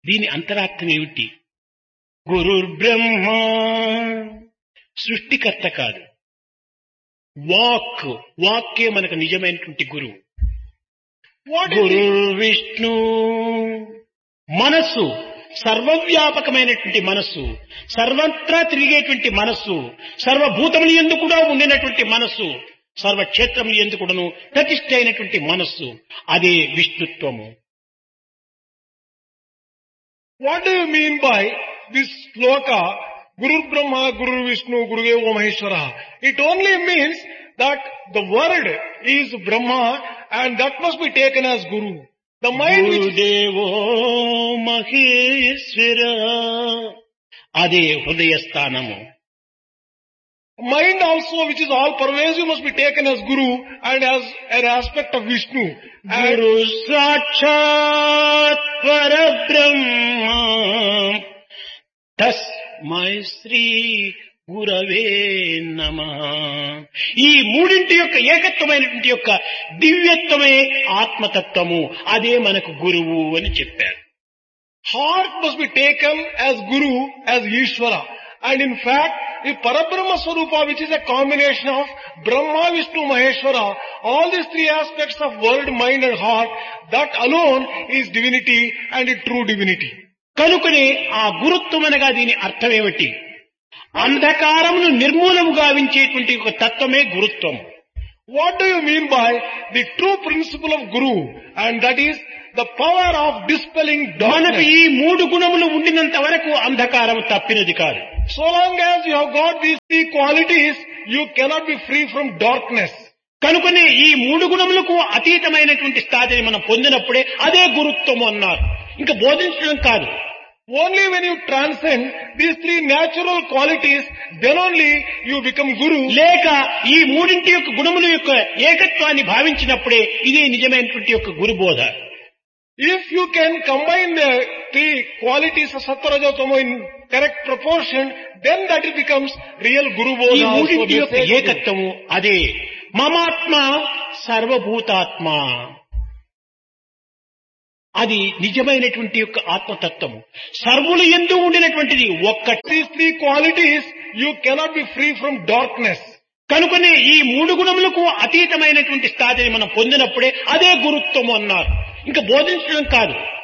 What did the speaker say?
దీని అంతరార్థం ఏమిటి గురుర్బ్రహ్మ సృష్టికర్త కాదు వాక్ వాక్కే మనకు నిజమైనటువంటి గురువు What is Guru the, Vishnu మనస్సు సర్వవ్యాపకమైనటువంటి మనస్సు సర్వత్రా తిరిగేటువంటి మనస్సు సర్వభూతములు ఎందు కూడా ఉండినటువంటి మనస్సు సర్వక్షేత్రములు ఎందు కూడాను ప్రతిష్ఠ అయినటువంటి మనస్సు అదే విష్ణుత్వము what do you mean by this sloka, Guru Brahma, Guru Vishnu, Guru Deva Maheshwara? It only means that the word is Brahma and that must be taken as Guru. The mind which గురుదేవో Maheshwara అదే హృదయ స్థానము mind also which is all pervasive must be taken as Guru and as an aspect of Vishnu. And గురు సాక్షాత్ పరబ్రహ్మ తస్మై శ్రీ గురవే నమ ఈ మూడింటి యొక్క ఏకత్వమైనటువంటి యొక్క దివ్యత్వమే ఆత్మతత్వము అదే మనకు గురువు అని చెప్పారు heart must be taken as Guru, as Ishvara. And in fact, the Parabrahma Swarupa, which is a combination of Brahma, Vishnu, Maheshwara, all these three aspects of world, mind and heart, that alone is divinity and a true divinity. కనుకనే ఆ గురుత్వం అనగా దీని అర్థం ఏమిటి అంధకారమును నిర్మూలము గావించేటువంటి ఒక తత్వమే గురుత్వం What do you mean by the true principle of Guru? And that is the power of dispelling మనకు darkness. ఈ మూడు గుణములు ఉండినంత వరకు అంధకారం తప్పినది కాదు So long as you have got these three qualities, you cannot be free from darkness. కనుకనే ఈ మూడు గుణములకు అతీతమైనటువంటి స్థాయిని మనం పొందినప్పుడే అదే గురుత్వం అన్నారు ఇంకా బోధించడం కాదు Only when you transcend these three natural qualities, then only you become Guru. లేక ఈ మూడింటి యొక్క గుణముల యొక్క ఏకత్వాన్ని భావించినప్పుడే ఇదే నిజమైనటువంటి యొక్క గురుబోధ If you can combine the three qualities of Sattarajatama in correct proportion, then that it becomes real Guru ఈ Bodha. also మూడింటి they యొక్క say Guru. ఏకత్వము అదే మమాత్మ సర్వభూతాత్మ అది నిజమైనటువంటి యొక్క ఆత్మతత్వము సర్వులు ఎందు ఉండినటువంటిది ఒక్కటి These three qualities, you cannot be free from darkness. కనుకనే ఈ మూడు గుణములకు అతీతమైనటువంటి స్థాయిని మనం పొందినప్పుడే అదే గురుత్వము అన్నారు ఇంకా బోధించడం కాదు